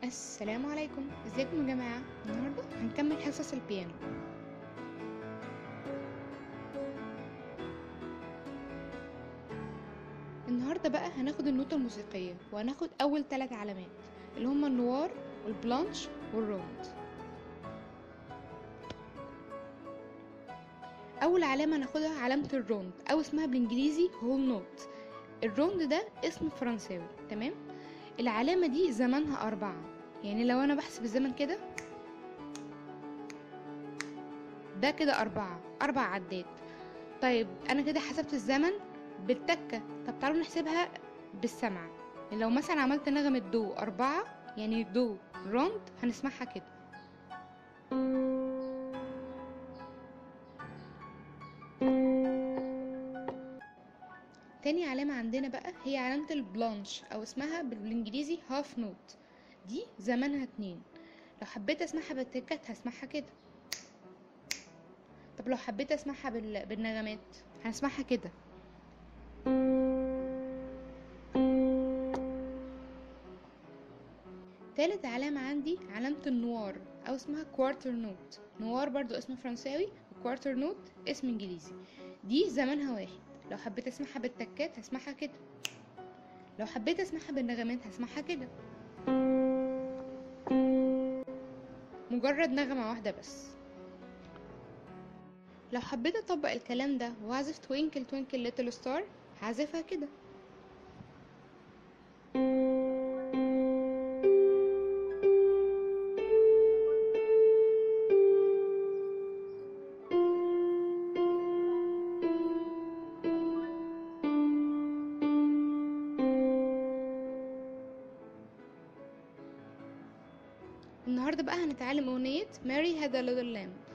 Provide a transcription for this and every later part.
السلام عليكم ازيكم يا جماعة النهاردة هنكمل حصص البيانو النهاردة بقى هناخد النوتة الموسيقية وهناخد أول ثلاث علامات اللي هما النوار والبلانش والروند أول علامة هناخدها علامة الروند أو اسمها بالإنجليزي هول نوت الروند ده اسم فرنساوي تمام العلامة دي زمنها أربعة يعني لو أنا بحسب الزمن كده ده كده أربعة أربع عدات طيب أنا كده حسبت الزمن بالتكة طب تعالوا نحسبها بالسمع يعني لو مثلا عملت نغمة دو أربعة يعني دو روند هنسمعها كده تاني علامة عندنا بقى هي علامة البلانش أو اسمها بالإنجليزي هاف نوت دي زمنها اتنين لو حبيت اسمعها بالتكات هسمعها كده طب لو حبيت اسمعها بال... بالنغمات هنسمعها كده تالت علامة عندي علامة النوار أو اسمها كوارتر نوت نوار برضو اسم فرنساوي وكوارتر نوت اسم انجليزي دي زمنها واحد لو حبيت اسمعها بالتكات هسمعها كده لو حبيت اسمعها بالنغمات هسمعها كده مجرد نغمة واحدة بس لو حبيت اطبق الكلام ده واعزف توينكل توينكل ليتل ستار هعزفها كده النهاردة بقى هنتعلم أغنية Mary had a little lamb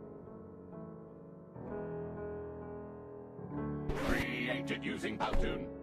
Created using Powtoon.